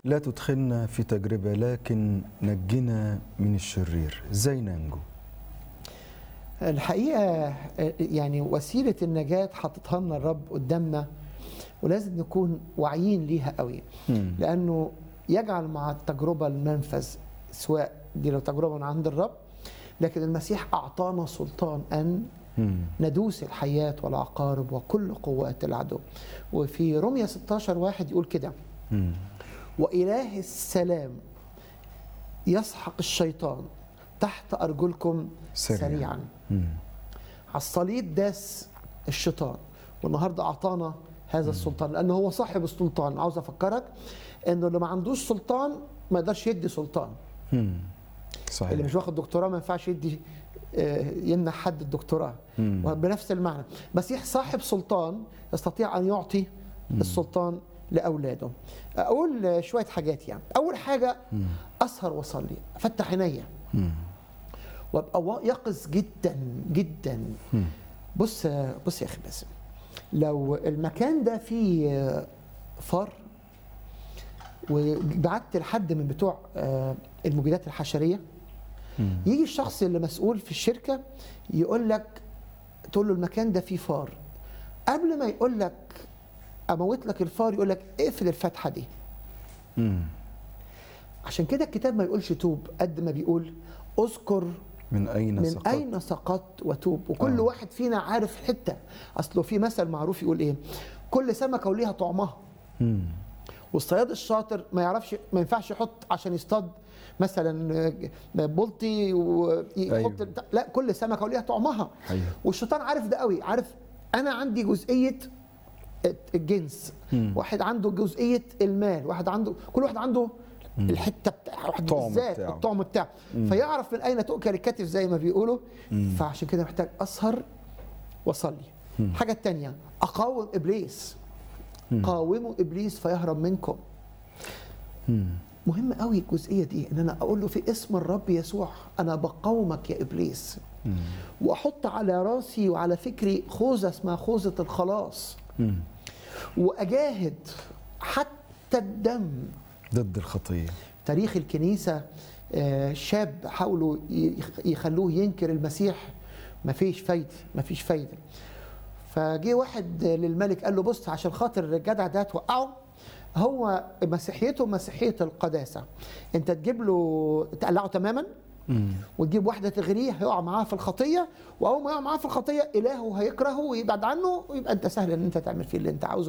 لا تدخلنا في تجربة لكن نجنا من الشرير ازاي ننجو الحقيقه يعني وسيله النجاه حاططها لنا الرب قدامنا ولازم نكون واعيين ليها قوي مم. لانه يجعل مع التجربه المنفذ سواء دي لو تجربه من عند الرب لكن المسيح اعطانا سلطان ان مم. ندوس الحياه والعقارب وكل قوات العدو وفي رمية 16 واحد يقول كده مم. وإله السلام يسحق الشيطان تحت أرجلكم سريعاً. سريعا, سريعا. مم. على الصليب داس الشيطان والنهارده أعطانا هذا السلطان لأنه هو صاحب السلطان عاوز أفكرك إنه اللي ما عندوش سلطان ما يقدرش يدي سلطان مم. اللي صحيح مش واخد دكتوراه ما ينفعش يدي آه، يمنع حد الدكتوراه مم. بنفس المعنى مسيح صاحب سلطان يستطيع ان يعطي السلطان لاولاده اقول شويه حاجات يعني اول حاجه اسهر واصلي افتح عينيا مم. وابقى وا- يقظ جدا جدا مم. بص بص يا اخي باسم لو المكان ده فيه فار وبعت لحد من بتوع آه، المبيدات الحشريه مم. يجي الشخص اللي مسؤول في الشركه يقول لك تقول له المكان ده فيه فار قبل ما يقول لك اموت لك الفار يقول لك اقفل الفتحه دي مم. عشان كده الكتاب ما يقولش توب قد ما بيقول اذكر من أين من سقطت اين سقطت وتوب وكل آه. واحد فينا عارف حته اصله في مثل معروف يقول ايه كل سمكه وليها طعمها مم. والصياد الشاطر ما يعرفش ما ينفعش يحط عشان يصطاد مثلا بلطي ويحط أيوة. أيوه. لا كل سمكه وليها طعمها أيوة. والشيطان عارف ده قوي عارف انا عندي جزئيه الجنس مم. واحد عنده جزئيه المال واحد عنده كل واحد عنده الحته بتاع واحد الطعم بالذات بتاعه. الطعم بتاعه فيعرف من اين تؤكل الكتف زي ما بيقولوا فعشان كده محتاج اسهر واصلي الحاجه الثانيه اقاوم ابليس قاوموا ابليس فيهرب منكم مم. مهم قوي الجزئيه دي ان انا اقول له في اسم الرب يسوع انا بقاومك يا ابليس مم. واحط على راسي وعلى فكري خوذه اسمها خوذه الخلاص مم. واجاهد حتى الدم ضد الخطية تاريخ الكنيسه آه، شاب حاولوا يخ- يخلوه ينكر المسيح مفيش فايده مفيش فايده فجه واحد للملك قال له بص عشان خاطر الجدع ده توقعه هو مسيحيته مسيحيه القداسه انت تجيب له تقلعه تماما مم. وتجيب واحده تغريه هيقع معاها في الخطيه واول ما يقع معاها في الخطيه الهه هيكرهه ويبعد عنه ويبقى انت سهل ان انت تعمل فيه اللي انت عاوزه